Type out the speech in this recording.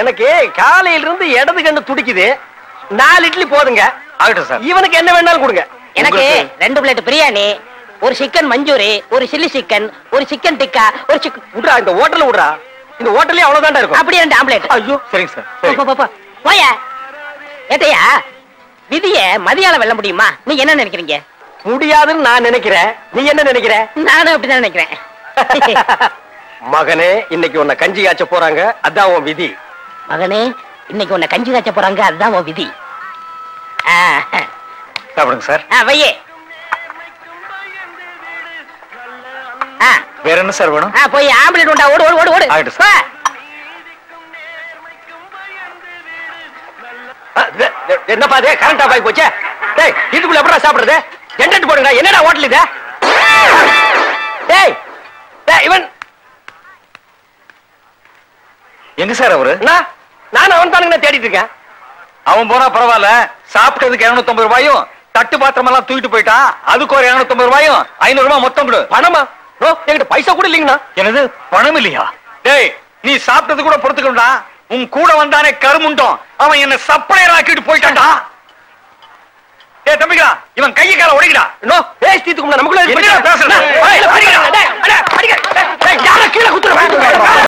எனக்கு காலையில இருந்து இடது கண்ணு துடிக்குது நாலு இட்லி போதுங்க ஆகட்டும் சார் இவனுக்கு என்ன வேணாலும் கொடுங்க எனக்கு உங்களுக்கு- ரெண்டு பிளேட் பிரியாணி ஒரு சிக்கன் மஞ்சூரி ஒரு சில்லி சிக்கன் ஒரு சிக்கன் டிக்கா ஒரு சிக்கன் விட்றா இந்த ஹோட்டல்ல விட்றா இந்த ஹோட்டல்லே அவ்வளவுதான்டா இருக்கும் அப்படியே ரெண்டு ஆம்லேட் ஐயோ சரிங்க சார் போ, சரி. போ, போ, போ. போயா ஏட்டையா விதிய மதியால வெல்ல முடியுமா நீங்க என்ன நினைக்கிறீங்க முடியாதுன்னு நான் நினைக்கிறேன் நீ என்ன நினைக்கிற நானும் அப்படிதான் நினைக்கிறேன் மகனே இன்னைக்கு உன்னை கஞ்சி காய்ச்ச போறாங்க அதான் உன் விதி மகனே இன்னைக்கு உன்னை கஞ்சி காய்ச்ச போறாங்க அதுதான் உன் விதி ஆ, சாப்பிடுங்க சார் ஆ, வையே ஆ, வேற என்ன சார் வேணும் ஆ, போய் ஆம்புலன்ஸ் உண்டா ஓடு ஓடு ஓடு ஓடு ஆயிட்டு போ. அ, இது- இது- என்னப்பா இது கரண்ட் ஆஃப் ஆகி போச்சே டேய் இதுக்குள்ள எப்படா சாப்பிடுறது ஜென்ரேட் போடுங்க என்னடா ஹோட்டல் இது டேய் டேய் இவன் எங்க சார் அவரு என்ன நான் அவன் தானுங்க தேடிட்டு இருக்கேன் அவன் போனா பரவாயில்ல சாப்பிட்டதுக்கு 250 ரூபாயும் தட்டு பாத்திரம் எல்லாம் தூக்கிட்டு போயிட்டான் அதுக்கு ஒரு 250 ரூபாயும் ஐநூறு ரூபாய் மொத்தம் கொடு பணமா நோ என்கிட்ட பைசா கூட இல்லைங்கண்ணா என்னது பணம் இல்லையா டேய் நீ சாப்பிட்டது கூட பொறுத்துக்கணும்டா உன் கூட வந்தானே கருமுண்டோம் அவன் என்ன சப்ளையர் ஆக்கிட்டு போயிட்டான்டா ஏய் தம்பிகளா இவன் கையை கால ஒடிக்கடா நோ பேசி தீத்துக்கு நமக்குள்ள என்னடா பேசுற? அடிக்கிறேன் கீழே குத்துறேன்